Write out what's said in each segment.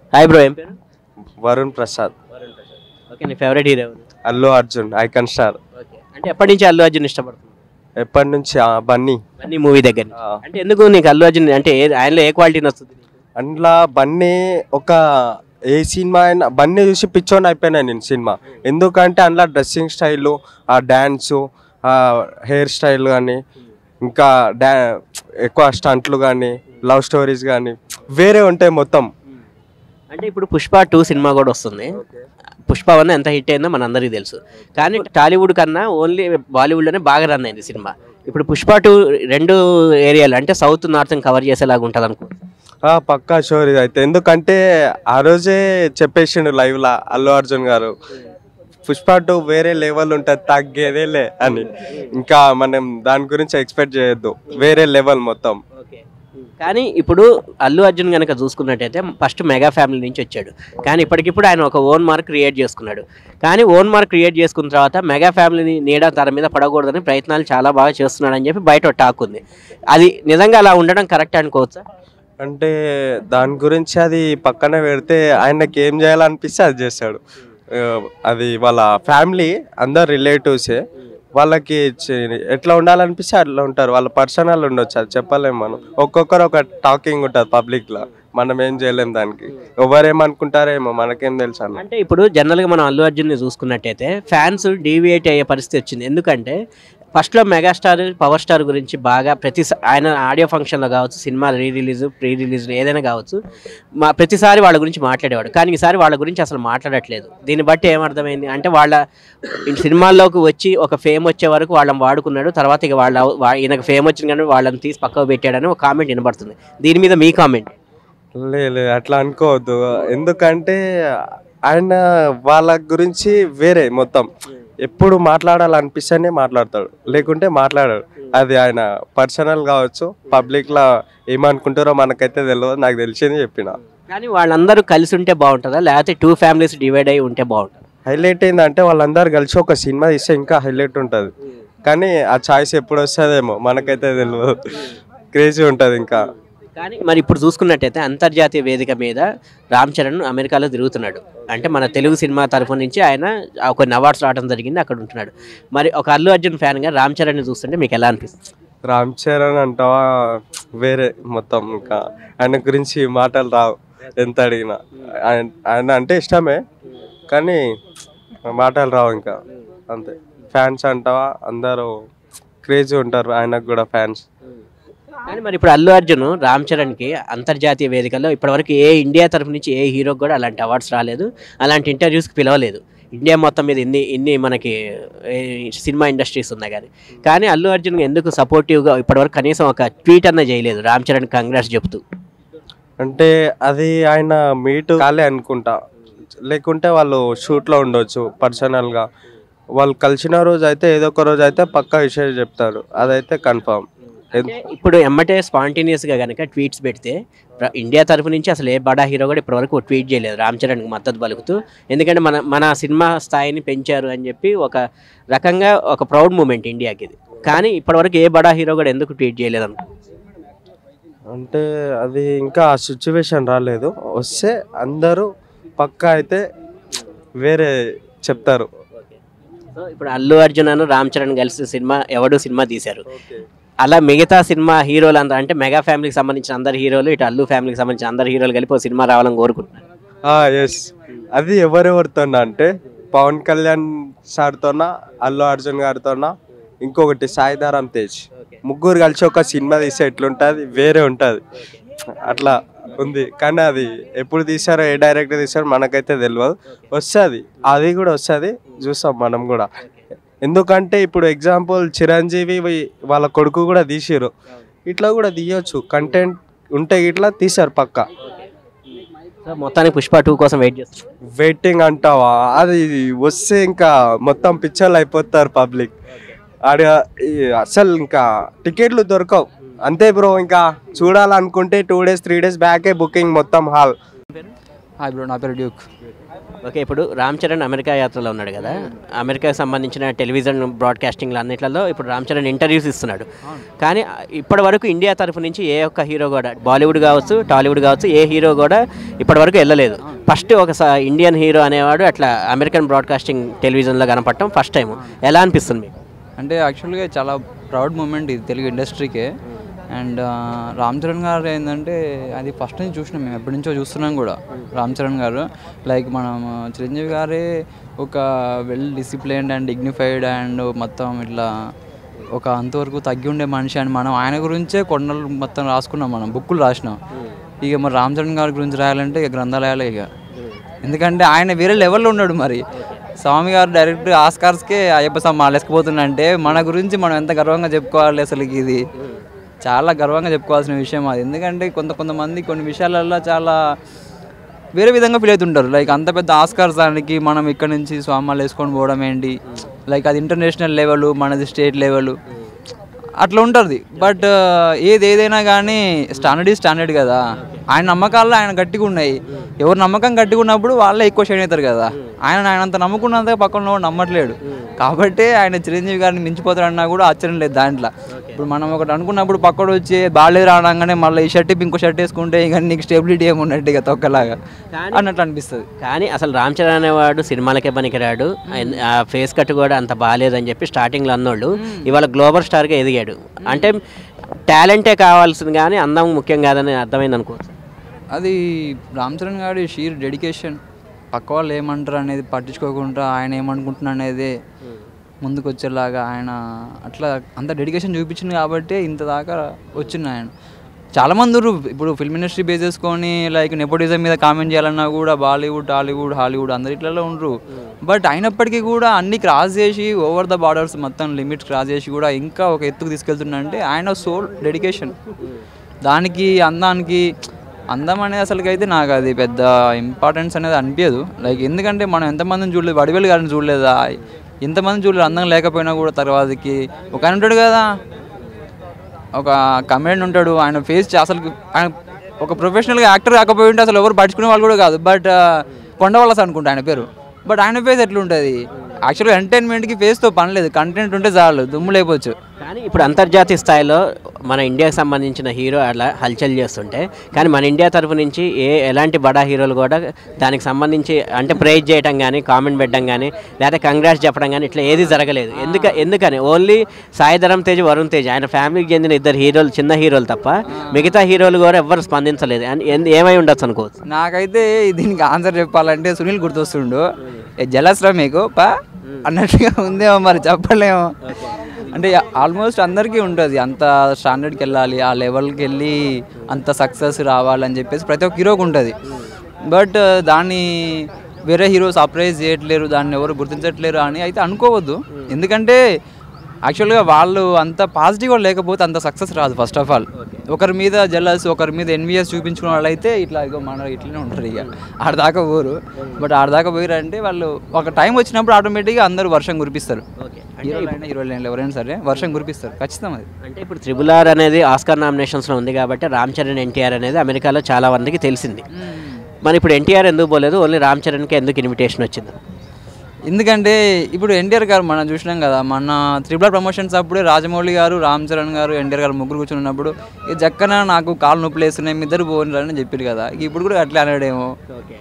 Hi bro ఏం పేరు Varun Prasad okay నీ ఫేవరెట్ హీరో ఎవరు Allu Arjun icon star okay అంటే ఎప్పటి నుంచి అల్లు అర్జున్ ఇష్టపడుతున్నావు ఎప్పటి నుంచి ఆ బన్నీ అన్ని మూవీ దగ్గర నుంచి. ఆ. అంటే ఎందుకు నీకు అల్లు అర్జున్ అంటే ఏ- ఆయనలో ఏ క్వాలిటీ నచ్చుతుంది నీకు? అందులో బన్నీ ఒక ఏ సినిమా అయినా బన్నీ చూసి పిచ్చోని అయిపోయినా నేను సినిమా ఎందుకంటే అందులో డ్రెస్సింగ్ స్టైలు ఆ డ్యాన్సు ఆ హెయిర్ స్టైల్ కానీ ఇంకా డ్యా ఎక్కువ స్టంట్లు కానీ లవ్ స్టోరీస్ కానీ వేరే ఉంటాయి మొత్తం అంటే ఇప్పుడు పుష్ప టూ సినిమా కూడా వస్తుంది పుష్ప వన్ ఎంత హిట్ అయిందో మనందరికీ తెలుసు కానీ టాలీవుడ్ కన్నా ఓన్లీ బాలీవుడ్లోనే బాగా రన్ అయింది సినిమా ఇప్పుడు పుష్ప టూ రెండు ఏరియాలు అంటే సౌత్ నార్త్ కవర్ చేసేలాగా ఉంటుంది అనుకో ఆ, పక్కా షోర్ ఇది అయితే ఎందుకంటే ఆ రోజే చెప్పేసిండు లైవ్ లా అల్లు అర్జున్ గారు పుష్ప టూ వేరే లెవెల్ ఉంటుంది తగ్గేదేలే అని ఇంకా మనం దాని గురించి ఎక్స్పెక్ట్ చేయొద్దు వేరే లెవెల్ మొత్తం కానీ ఇప్పుడు అల్లు అర్జున్ కనుక చూసుకున్నట్టయితే ఫస్ట్ మెగా ఫ్యామిలీ నుంచి వచ్చాడు కానీ ఇప్పటికిప్పుడు ఆయన ఒక ఓన్ మార్క్ క్రియేట్ చేసుకున్నాడు కానీ ఓన్ మార్క్ క్రియేట్ చేసుకున్న తర్వాత మెగా ఫ్యామిలీని నీడ తన మీద పడకూడదని ప్రయత్నాలు చాలా బాగా చేస్తున్నాడు అని చెప్పి బయట ఒక టాక్ ఉంది అది నిజంగా అలా ఉండడం కరెక్ట్ అనుకోవచ్చా అంటే దాని గురించి అది పక్కన పెడితే ఆయనకి ఏం చేయాలనిపిస్తే అది చేస్తాడు ఆ, అది వాళ్ళ ఫ్యామిలీ అందరు రిలేటివ్సే వాళ్ళకి చి- ఎట్లా ఉండాలనిపిస్తే అట్లా ఉంటారు వాళ్ళ పర్సనల్ ఉండొచ్చు అది చెప్పలేము మనం ఒక్కొక్కరు ఒక టాకింగ్ ఉంటుంది పబ్లిక్లో మనం ఏం చేయలేం దానికి ఎవరేమనుకుంటారేమో మనకేం తెలుసు అన్న అంటే ఇప్పుడు జనరల్గా మనం అల్లు అర్జున్ని చూసుకున్నట్టయితే ఫ్యాన్స్ డీవియేట్ అయ్యే పరిస్థితి వచ్చింది ఎందుకంటే ఫస్ట్లో మెగాస్టార్ పవర్ స్టార్ గురించి బాగా ప్రతి ఆయన ఆడియో ఫంక్షన్లో కావచ్చు cinema re release pre release ఏదైనా కావచ్చు మా ప్రతిసారి వాళ్ళ గురించి మాట్లాడేవాడు కానీ ఈసారి వాళ్ళ గురించి అసలు మాట్లాడట్లేదు దీన్ని బట్టి ఏమర్థమైంది అంటే వాళ్ళ ఈ సినిమాల్లోకి వచ్చి ఒక ఫేమ్ వచ్చే వరకు వాళ్ళని వాడుకున్నాడు తర్వాత ఇక వాళ్ళ వా- ఈయనకు ఫేమ్ వచ్చింది కానీ వాళ్ళని తీసి పక్కకు పెట్టాడని ఒక కామెంట్ వినబడుతుంది దీని మీద మీ కామెంట్ లే లే, అట్లా అనుకోవద్దు ఎందుకంటే ఆయన వాళ్ళ గురించి వేరే మొత్తం ఎప్పుడు మాట్లాడాలనిపిస్తేనే మాట్లాడతాడు లేకుంటే మాట్లాడాడు అది ఆయన పర్సనల్ కావచ్చు పబ్లిక్లో ఏమనుకుంటారో మనకైతే తెలియదు నాకు తెలిసింది చెప్పిన కానీ వాళ్ళందరూ కలిసి ఉంటే బాగుంటుందా లేకపోతే టూ ఫ్యామిలీస్ డివైడ్ అయ్యి ఉంటే బాగుంటుంది హైలైట్ ఏంటంటే వాళ్ళందరూ కలిసి ఒక సినిమా తీస్తే ఇంకా హైలైట్ ఉంటుంది కానీ ఆ ఛాయిస్ ఎప్పుడు వస్తుందేమో మనకైతే తెలియదు క్రేజీ ఉంటుంది ఇంకా కానీ మరి ఇప్పుడు చూసుకున్నట్టయితే అంతర్జాతీయ వేదిక మీద రామ్ చరణ్ అమెరికాలో తిరుగుతున్నాడు అంటే మన తెలుగు సినిమా తరఫు నుంచి ఆయన ఆ కొన్ని అవార్డ్స్ రావడం జరిగింది అక్కడ ఉంటున్నాడు మరి ఒక అల్లు అర్జున్ ఫ్యాన్గా రామ్ చరణ్ని చూస్తుంటే మీకు ఎలా అనిపిస్తుంది రామ్ చరణ్ అంటావా వేరే మొత్తం ఇంకా ఆయన గురించి మాటలు రావు ఎంత అడిగినా ఆయన ఆయన అంటే ఇష్టమే కానీ మాటలు రావు ఇంకా అంతే ఫ్యాన్స్ అంటావా అందరూ క్రేజీ ఉంటారు ఆయనకు కూడా ఫ్యాన్స్ కానీ మరి ఇప్పుడు అల్లు అర్జున్ రామ్ చరణ్కి అంతర్జాతీయ వేదికల్లో ఇప్పటివరకు ఏ ఇండియా తరఫు నుంచి ఏ హీరోకి కూడా అలాంటి అవార్డ్స్ రాలేదు అలాంటి ఇంటర్వ్యూస్కి పిలవలేదు ఇండియా మొత్తం మీద ఇన్ని ఇన్ని మనకి ఏ, సినిమా ఇండస్ట్రీస్ ఉన్నాయి కానీ కానీ అల్లు అర్జున్ ఎందుకు సపోర్టివ్గా ఇప్పటివరకు కనీసం ఒక ట్వీట్ అన్న చేయలేదు రామ్ చరణ్ కంగ్రాట్స్ చెప్తూ అంటే అది ఆయన మీట్ కాలే అనుకుంటా లేకుంటే వాళ్ళు షూట్లో ఉండొచ్చు పర్సనల్గా వాళ్ళు కలిసిన రోజు అయితే ఏదో ఒక రోజు అయితే పక్కా విషయం చెప్తారు అదైతే కన్ఫామ్ అంటే ఇప్పుడు ఎమ్మటే స్పాంటేనియస్గా కనుక ట్వీట్స్ పెడితే ప్ర- ఇండియా తరఫు నుంచి అసలు ఏ బడా హీరో కూడా ఇప్పటివరకు ట్వీట్ చేయలేదు రామ్ చరణ్కి మద్దతు పలుకుతూ ఎందుకంటే మన మన సినిమా స్థాయిని పెంచారు అని చెప్పి ఒక రకంగా ఒక ప్రౌడ్ మూమెంట్ ఇండియాకి ఇది కానీ ఇప్పటివరకు ఏ బడా హీరో కూడా ఎందుకు ట్వీట్ చేయలేదు అనుకో అంటే అది ఇంకా ఆ సిచ్యువేషన్ రాలేదు వస్తే అందరూ పక్కా అయితే వేరే చెప్తారు సో ఇప్పుడు అల్లు అర్జున్ అను రామ్ చరణ్ కలిసి సినిమా ఎవడు సినిమా తీశారు అలా మిగతా సినిమా హీరోలు అందరూ అంటే మెగా ఫ్యామిలీకి సంబంధించిన అందరు హీరోలు ఇటు అల్లు ఫ్యామిలీకి సంబంధించిన అందరు హీరోలు కలిపి ఓ సినిమా రావాలని కోరుకుంటున్నారు ఎస్ అది ఎవరెవరితోనా అంటే పవన్ కళ్యాణ్ సార్తోనా అల్లు అర్జున్ గారితోనా ఇంకొకటి సాయిధారం తేజ్ ముగ్గురు కలిసి ఒక సినిమా తీస్తే ఎట్లుంటుంది వేరే ఉంటుంది అట్లా ఉంది కానీ అది ఎప్పుడు తీసారో ఏ డైరెక్టర్ తీసారో మనకైతే తెలియదు వస్తుంది అది కూడా వస్తుంది చూస్తాం మనం కూడా ఎందుకంటే ఇప్పుడు ఎగ్జాంపుల్ చిరంజీవి వీ- వాళ్ళ కొడుకు కూడా తీసిరు ఇట్లా కూడా తీయొచ్చు కంటెంట్ ఉంటే ఇట్లా తీశారు పక్కా సో మొత్తానికి పుష్ప టూ కోసం వెయిట్ చేస్తున్నాం వెయిటింగ్ అంటావా అది వస్తే ఇంకా మొత్తం పిక్చర్లు అయిపోతారు పబ్లిక్ ఆడ ఈ అసలు ఇంకా టికెట్లు దొరకవు అంతే బ్రో ఇంకా చూడాలనుకుంటే టూ డేస్ త్రీ డేస్ బ్యాకే బుకింగ్ మొత్తం హాల్ హాయ్ బ్రో నా పేరు డ్యూక్ ఓకే ఇప్పుడు రామ్ చరణ్ అమెరికా యాత్రలో ఉన్నాడు కదా అమెరికాకి సంబంధించిన టెలివిజన్ బ్రాడ్కాస్టింగ్లు అన్నిట్లలో ఇప్పుడు రామ్ చరణ్ ఇంటర్వ్యూస్ ఇస్తున్నాడు కానీ ఇప్పటి వరకు ఇండియా తరఫు నుంచి ఏ ఒక్క హీరో కూడా బాలీవుడ్ కావచ్చు టాలీవుడ్ కావచ్చు ఏ హీరో కూడా ఇప్పటి వరకు వెళ్ళలేదు ఫస్ట్ ఒక స- ఇండియన్ హీరో అనేవాడు అట్లా అమెరికన్ బ్రాడ్కాస్టింగ్ టెలివిజన్లో కనపడటం ఫస్ట్ టైం ఎలా అనిపిస్తుంది మీకు అంటే యాక్చువల్గా చాలా ప్రౌడ్ మూమెంట్ ఇది తెలుగు ఇండస్ట్రీకే అండ్ రామ్ చరణ్ గారు ఏంటంటే అది ఫస్ట్ నుంచి చూసినాం మేము ఎప్పటి నుంచో చూస్తున్నాం కూడా రామ్ చరణ్ గారు లైక్ మనం చిరంజీవి గారే ఒక well disciplined and dignified and మొత్తం ఇట్లా ఒక అంతవరకు తగ్గి ఉండే మనిషి అని మనం ఆయన గురించే కొండలు మొత్తం రాసుకున్నాం మనం బుక్కులు రాసినాం ఇక మరి రామ్ చరణ్ గారి గురించి రాయాలంటే ఇక గ్రంథాలయాలే ఇక ఎందుకంటే ఆయన వేరే లెవెల్లో ఉన్నాడు మరి స్వామి గారు డైరెక్ట్ ఆస్కార్స్కే అయ్యప్ప స్వామి మాలేసుకుపోతుందంటే మన గురించి మనం ఎంత గర్వంగా చెప్పుకోవాలి అసలు ఇది చాలా గర్వంగా చెప్పుకోవాల్సిన విషయం అది ఎందుకంటే కొంత కొంతమంది కొన్ని విషయాలలో చాలా వేరే విధంగా ఫీల్ అవుతుంటారు లైక్ అంత పెద్ద ఆస్కార్స్ దానికి మనం ఇక్కడ నుంచి స్వామాలు వేసుకొని పోవడం ఏంటి లైక్ అది ఇంటర్నేషనల్ లెవెల్ మనది స్టేట్ లెవెల్ అట్లా ఉంటుంది బట్ ఏది ఏదైనా కానీ స్టాండర్డ్ ఈ స్టాండర్డ్ కదా ఆయన నమ్మకాల్లో ఆయన గట్టిగా ఉన్నాయి ఎవరు నమ్మకం గట్టిగా ఉన్నప్పుడు వాళ్ళే ఎక్కువ షైన్ అవుతారు కదా ఆయన ఆయన అంత నమ్ముకున్నంత పక్కన వాడు నమ్మట్లేడు కాబట్టి ఆయన చిరంజీవి గారిని మించిపోతారన్నా కూడా ఆశ్చర్యం లేదు దాంట్లో ఇప్పుడు మనం ఒకటి అనుకున్నప్పుడు పక్కడు వచ్చి బాగాలేదు రానగానే మళ్ళీ ఈ షర్ట్ ఇంకో షర్ట్ వేసుకుంటే ఇక నీకు స్టెబిలిటీ ఏమి ఉన్నట్టు ఇక తొక్కలాగా అన్నట్లు అనిపిస్తుంది కానీ అసలు రామ్ చరణ్ అనేవాడు సినిమాలకే పనికిరాడు ఆయన- ఆ ఫేస్ కట్ కూడా అంత బాగాలేదని చెప్పి స్టార్టింగ్లో అన్నోళ్ళు ఇవాళ గ్లోబల్ స్టార్గా ఎదిగాడు అంటే టాలెంటే కావాల్సింది కానీ అందం ముఖ్యం కాదని అర్థమైంది అనుకోవచ్చు అది రామ్ చరణ్ గారి షీర్ డెడికేషన్ పక్క వాళ్ళు ఏమంటారు అనేది పట్టించుకోకుండా ఆయన ఏమనుకుంటున్నా అనేది ముందుకు వచ్చేలాగా ఆయన అట్లా అంత డెడికేషన్ చూపించింది కాబట్టి ఇంత దాకా వచ్చింది ఆయన చాలామంది ఉర్రు ఇప్పుడు ఫిల్మ్ ఇండస్ట్రీ బేస్ చేసుకొని లైక్ నెపోటిజం మీద కామెంట్ చేయాలన్నా కూడా బాలీవుడ్ టాలీవుడ్ హాలీవుడ్ అందరి ఇట్లలో ఉండరు బట్ అయినప్పటికీ కూడా అన్ని క్రాస్ చేసి ఓవర్ ద బార్డర్స్ మొత్తం లిమిట్స్ క్రాస్ చేసి కూడా ఇంకా ఒక ఎత్తుకు తీసుకెళ్తుండంటే ఆయన సోల్ డెడికేషన్ దానికి అందానికి అందం అనేది అసలుకైతే నాకు అది పెద్ద ఇంపార్టెన్స్ అనేది అనిపించదు లైక్ ఎందుకంటే మనం ఎంతమందిని చూడలేదు వడివేలు గారిని చూడలేదా ఎంతమంది చూడలేదు అందం లేకపోయినా కూడా తర్వాతకి ఒక ఆయన ఉంటాడు కదా ఒక కమెడియన్ ఉంటాడు ఆయన ఫేస్ అసలు ఆయన ఒక ప్రొఫెషనల్గా యాక్టర్ కాకపోయి ఉంటే అసలు ఎవరు పట్టించుకునే వాళ్ళు కూడా కాదు బట్ కొండవలస అనుకుంటా ఆయన పేరు బట్ ఆయన ఫేస్ ఎట్లుంటుంది యాక్చువల్గా ఎంటర్టైన్మెంట్కి ఫేస్తో పని లేదు కంటెంట్ ఉంటే చాలు దుమ్ము లేపొచ్చు కానీ ఇప్పుడు అంతర్జాతీయ స్థాయిలో మన ఇండియాకి సంబంధించిన హీరో అలా హల్చల్ చేస్తుంటే కానీ మన ఇండియా తరపు నుంచి ఏ ఎలాంటి బడా హీరోలు కూడా దానికి సంబంధించి అంటే ప్రైజ్ చేయడం కానీ కామెంట్ పెట్టడం కానీ లేదా కంగ్రాట్స్ చెప్పడం కానీ ఇట్లా ఏది జరగలేదు ఎందుక ఎందుకని ఓన్లీ సాయిధరం తేజ్ వరుణ్ తేజ్ ఆయన ఫ్యామిలీకి చెందిన ఇద్దరు హీరోలు చిన్న హీరోలు తప్ప మిగతా హీరోలు కూడా ఎవ్వరు స్పందించలేదు అని ఎందు- ఏమై ఉండొచ్చు అనుకోవచ్చు నాకైతే దీనికి ఆన్సర్ చెప్పాలంటే సునీల్ గుర్తొస్తుండు ఏ జలస్రా మీకు పా అన్నట్టుగా ఉందేమో మరి చెప్పలేము అంటే ఆల్మోస్ట్ అందరికీ ఉంటుంది అంత స్టాండర్డ్కి వెళ్ళాలి ఆ లెవెల్కి వెళ్ళి అంత సక్సెస్ రావాలని చెప్పేసి ప్రతి ఒక్క హీరోకి ఉంటుంది బట్ దాన్ని వేరే హీరో సర్ప్రైజ్ చేయట్లేరు దాన్ని ఎవరు గుర్తించట్లేరు అని అయితే అనుకోవద్దు ఎందుకంటే యాక్చువల్గా వాళ్ళు అంత పాజిటివ్గా లేకపోతే అంత సక్సెస్ రాదు ఫస్ట్ ఆఫ్ ఆల్ ఒకరి మీద జలస్ ఒకరి మీద ఎన్విఎస్ చూపించుకున్న వాళ్ళు అయితే ఇట్లా ఇగో మన ఇట్లనే ఉంటారు ఇక ఆడదాకా పోరు బట్ ఆడదాకా పోయారంటే వాళ్ళు ఒక టైం వచ్చినప్పుడు ఆటోమేటిక్గా అందరూ వర్షం కురిపిస్తారు ఓకే హీరోలైనా హీరోలైనా ఎవరైనా సరే వర్షం కురిపిస్తారు ఖచ్చితం అది అంటే ఇప్పుడు త్రిబుల్ ఆర్ అనేది ఆస్కార్ నామినేషన్స్లో ఉంది కాబట్టి రామ్ చరణ్ ఎన్టీఆర్ అనేది అమెరికాలో చాలా మందికి తెలిసింది మరి ఇప్పుడు ఎన్టీఆర్ ఎందుకు పోలేదు ఓన్లీ రామ్ చరణ్కి ఎందుకు ఇన్విటేషన్ వచ్చింది ఎందుకంటే ఇప్పుడు ఎన్టీఆర్ గారు మనం చూసినాం కదా మన త్రిబుల్ ప్రమోషన్స్ అప్పుడే రాజమౌళి గారు రామ్ చరణ్ గారు ఎన్టీఆర్ గారు ముగ్గురు కూర్చుని ఉన్నప్పుడు ఈ జక్కన నాకు కాలు నొప్పులు వేస్తున్నాయి మీ ఇద్దరు పోయినారని చెప్పారు కదా ఇక ఇప్పుడు కూడా అట్లా అన్నాడేమో ఓకే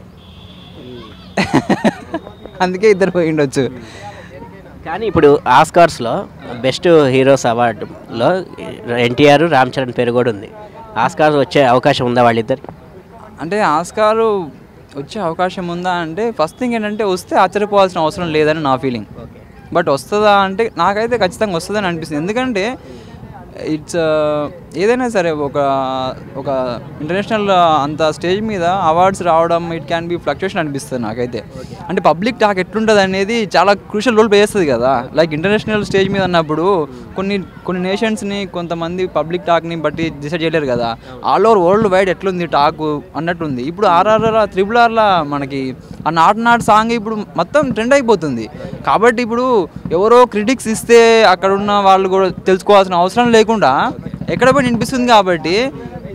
అందుకే ఇద్దరు పోయి ఉండొచ్చు కానీ ఇప్పుడు ఆస్కార్స్లో బెస్ట్ హీరోస్ అవార్డులో ఎన్టీఆర్ రామ్ చరణ్ పేరు కూడా ఉంది ఆస్కార్స్ వచ్చే అవకాశం ఉందా వాళ్ళిద్దరు అంటే ఆస్కారు వచ్చే అవకాశం ఉందా అంటే ఫస్ట్ థింగ్ ఏంటంటే వస్తే ఆశ్చర్యపోవాల్సిన అవసరం లేదని నా ఫీలింగ్ బట్ వస్తుందా అంటే నాకైతే ఖచ్చితంగా వస్తుందని అనిపిస్తుంది ఎందుకంటే ఇట్స్ ఏదైనా సరే ఒక ఒక ఇంటర్నేషనల్ అంత స్టేజ్ మీద అవార్డ్స్ రావడం ఇట్ క్యాన్ బి ఫ్లక్చుయేషన్ అనిపిస్తుంది నాకైతే అంటే పబ్లిక్ టాక్ ఎట్లుంటుంది అనేది చాలా క్రూషల్ రోల్ ప్లే చేస్తుంది కదా లైక్ ఇంటర్నేషనల్ స్టేజ్ మీద అన్నప్పుడు కొన్ని కొన్ని నేషన్స్ని కొంతమంది పబ్లిక్ టాక్ని బట్టి డిసైడ్ చేయలేరు కదా ఆల్ ఓవర్ వరల్డ్ వైడ్ ఎట్లుంది టాక్ అన్నట్టుంది ఇప్పుడు ఆర్ఆర్ త్రిబుల్ ఆర్లా మనకి ఆ నాట్ నాట్ సాంగ్ ఇప్పుడు మొత్తం ట్రెండ్ అయిపోతుంది కాబట్టి ఇప్పుడు ఎవరో క్రిటిక్స్ ఇస్తే అక్కడ ఉన్న వాళ్ళు కూడా తెలుసుకోవాల్సిన అవసరం లేకుండా ఎక్కడ పోయి వినిపిస్తుంది కాబట్టి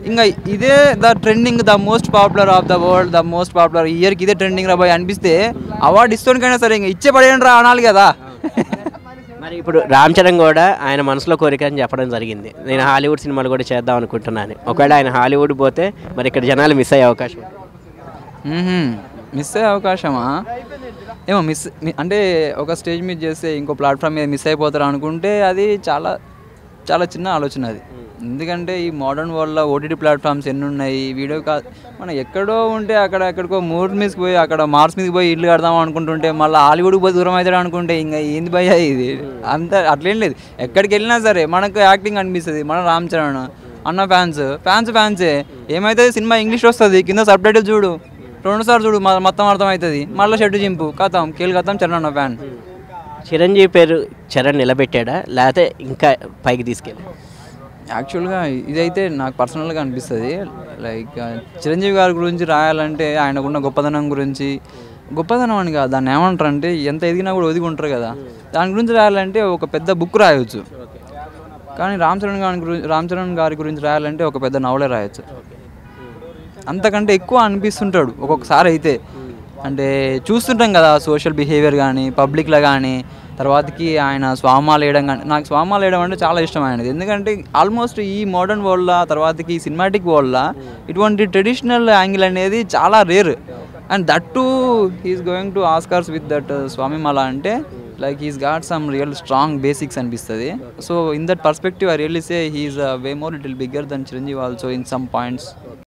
ఇంకా ఇదే the trending the most popular of the world the most popular ఇయర్కి ఇదే ట్రెండింగ్ రా బాయ్ అనిపిస్తే అవార్డు ఇస్తోనికైనా సరే ఇంకా ఇచ్చే పడేయండి రా అనాలి కదా మరి ఇప్పుడు రామ్ చరణ్ కూడా ఆయన మనసులో కోరిక అని చెప్పడం జరిగింది నేను హాలీవుడ్ సినిమాలు కూడా చేద్దాం అనుకుంటున్నాను ఒకవేళ ఆయన హాలీవుడ్ పోతే మరి ఇక్కడ జనాలు మిస్ అయ్యే అవకాశం ఉంది. మిస్ అయ్యే అవకాశమా ఏమో మిస్ మి- అంటే ఒక స్టేజ్ మీద చేస్తే ఇంకో ప్లాట్ఫామ్ మీద మిస్ అయిపోతారు అనుకుంటే అది చాలా చాలా చిన్న ఆలోచన అది ఎందుకంటే ఈ మోడర్న్ వరల్డ్లో ఓటీటీ ప్లాట్ఫామ్స్ ఎన్ని ఉన్నాయి వీడియో కా మనం ఎక్కడో ఉంటే అక్కడ ఎక్కడికో మూడు మీదకి పోయి అక్కడ మార్స్ మీదకి పోయి ఇల్లు కడదాం అనుకుంటుంటే మళ్ళీ హాలీవుడ్కి పోయి దూరం అవుతాడు అనుకుంటే ఇంకా ఏంది భయ్యా ఇది అంత అట్లేం లేదు ఎక్కడికి వెళ్ళినా సరే మనకు యాక్టింగ్ అనిపిస్తుంది మన రామ్ చరణ్ అన్న ఫ్యాన్స్ ఫ్యాన్స్ ఫ్యాన్సే ఏమైతే సినిమా ఇంగ్లీష్ వస్తుంది కింద సబ్ టైటిల్ చూడు రెండు సార్లు చూడు మ- మొత్తం అర్థమవుతుంది మళ్ళీ షెడ్ చింపు కథం కేల్ కథం చరణ్ అన్న ఫ్యాన్ చిరంజీవి పేరు చరణ్ నిలబెట్టాడా లేకపోతే ఇంకా పైకి తీసుకెళ్ళి యాక్చువల్గా ఇదైతే నాకు పర్సనల్గా అనిపిస్తుంది లైక్ చిరంజీవి గారి గురించి రాయాలంటే ఆయనకున్న గొప్పదనం గురించి గొప్పదనం అని కాదు దాన్ని ఏమంటారు అంటే ఎంత ఎదిగినా కూడా ఒదిగి ఉంటారు కదా దాని గురించి రాయాలంటే ఒక పెద్ద బుక్ రాయొచ్చు కానీ రామ్ చరణ్ గారి గురించి రామ్ చరణ్ గారి గురించి రాయాలంటే ఒక పెద్ద నవలే రాయొచ్చు అంతకంటే ఎక్కువ అనిపిస్తుంటాడు ఒక్కొక్కసారి అయితే అంటే చూస్తుంటాం కదా సోషల్ బిహేవియర్ కానీ పబ్లిక్లో కానీ తర్వాతకి ఆయన స్వామాలు వేయడం కానీ నాకు స్వామాలు వేయడం అంటే చాలా ఇష్టం ఆయనది ఎందుకంటే ఆల్మోస్ట్ ఈ మోడర్న్ వరల్డ్లో తర్వాతకి సినిమాటిక్ వరల్డ్లో ఇటువంటి ట్రెడిషనల్ యాంగిల్ అనేది చాలా rare and that too he's going to Oscars with that స్వామిమాల అంటే like he's got some real strong basics అనిపిస్తుంది so in that perspective I really say he's way more little bigger than Chiranjeevi also in some points